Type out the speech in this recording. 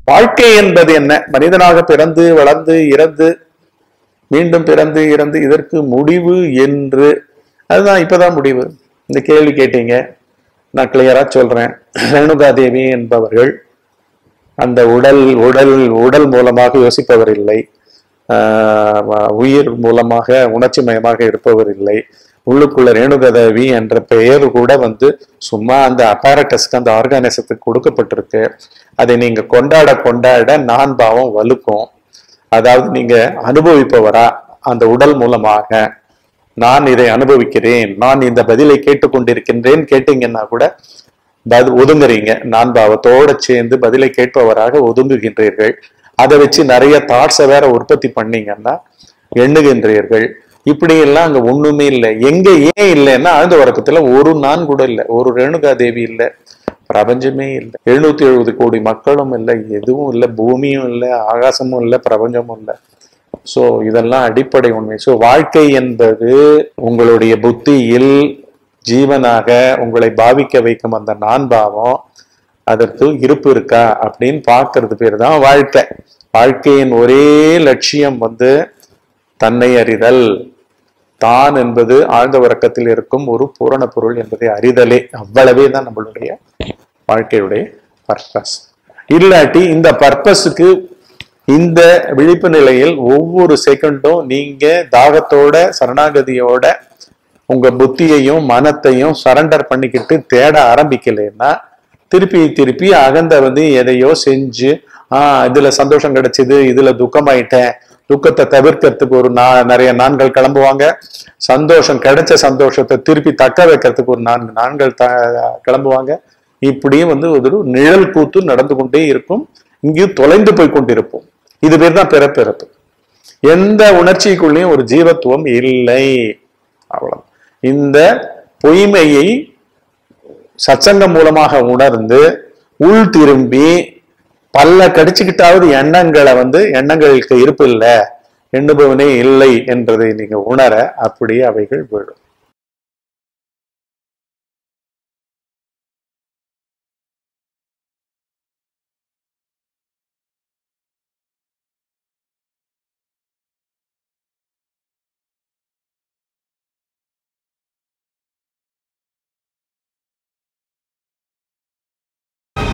வாழ்க்கை என்பது என்ன மனிதனாக பிறந்து வளர்ந்து இறந்து மீண்டும் பிறந்து இறந்து இதற்கு முடிவு என்று அதுதான் இப்பதான் முடிவு இந்த கேள்வி கேட்டீங்க நான் கிளியரா சொல்றேன் ரேணுகா தேவி என்பவர்கள் அந்த உடல் உடல் உடல் மூலமாக யோசிப்பவர் இல்லை ஆஹ் உயிர் மூலமாக உணர்ச்சி மயமாக இருப்பவர் இல்லை உள்ளுக்குள்ள ரேணுகதேவி என்ற பெயர் கூட வந்து சும்மா அந்த அப்பாரட்டஸ்க்கு அந்த ஆர்கானிசத்துக்கு கொடுக்கப்பட்டிருக்கு அதை நீங்க கொண்டாட கொண்டாட நான் பாவம் வலுக்கும் அதாவது நீங்க அனுபவிப்பவரா அந்த உடல் மூலமாக நான் இதை அனுபவிக்கிறேன் நான் இந்த பதிலை கேட்டுக்கொண்டிருக்கின்றேன் கேட்டீங்கன்னா கூட பது ஒதுங்குறீங்க நான் பாவத்தோட சேர்ந்து பதிலை கேட்பவராக ஒதுங்குகின்றீர்கள் அதை வச்சு நிறைய தாட்ஸை வேற உற்பத்தி பண்ணீங்கன்னா எண்ணுகின்றீர்கள் இப்படி எல்லாம் அங்க ஒண்ணுமே இல்லை எங்க ஏன் இல்லைன்னா ஆழ்ந்த உறக்கத்துல ஒரு நான் கூட இல்லை ஒரு ரேணுகா தேவி இல்லை பிரபஞ்சமே இல்லை எழுநூத்தி எழுபது கோடி மக்களும் இல்லை எதுவும் இல்லை பூமியும் இல்லை ஆகாசமும் இல்லை பிரபஞ்சமும் இல்லை சோ இதெல்லாம் அடிப்படை உண்மை சோ வாழ்க்கை என்பது உங்களுடைய புத்தியில் ஜீவனாக உங்களை பாவிக்க வைக்கும் அந்த நான் பாவம் அதற்கு இருப்பு இருக்கா அப்படின்னு பார்க்கறது பேர் தான் வாழ்க்கை வாழ்க்கையின் ஒரே லட்சியம் வந்து தன்னை அறிதல் தான் என்பது ஆழ்ந்த உறக்கத்தில் இருக்கும் ஒரு பூரண பொருள் என்பதை அறிதலே அவ்வளவே தான் நம்மளுடைய வாழ்க்கையுடைய பர்பஸ் இல்லாட்டி இந்த பர்பஸுக்கு இந்த விழிப்பு நிலையில் ஒவ்வொரு செகண்டும் நீங்க தாகத்தோட சரணாகதியோட உங்க புத்தியையும் மனத்தையும் சரண்டர் பண்ணிக்கிட்டு தேட ஆரம்பிக்கலைன்னா திருப்பி திருப்பி அகந்த வந்து எதையோ செஞ்சு ஆஹ் இதுல சந்தோஷம் கிடைச்சது இதுல துக்கமாயிட்டேன் துக்கத்தை தவிர்க்கிறதுக்கு ஒரு நா நிறைய நான்கள் கிளம்புவாங்க சந்தோஷம் கிடைச்ச சந்தோஷத்தை திருப்பி தக்க வைக்கிறதுக்கு ஒரு நான்கு நான்கள் த கிளம்புவாங்க இப்படியே வந்து ஒரு நிழல் கூத்து நடந்து கொண்டே இருக்கும் இங்கேயும் தொலைந்து போய் கொண்டிருப்போம் இது பேர் தான் பிறப்பிறப்பு எந்த உணர்ச்சிக்குள்ளேயும் ஒரு ஜீவத்துவம் இல்லை அவ்வளவு இந்த பொய்மையை சச்சங்கம் மூலமாக உணர்ந்து உள் திரும்பி பல்ல கடிச்சுக்கிட்டாவது எண்ணங்களை வந்து எண்ணங்களுக்கு இருப்பு இல்லை எண்ணுபவனே இல்லை என்பதை நீங்க உணர அப்படியே அவைகள் விழும்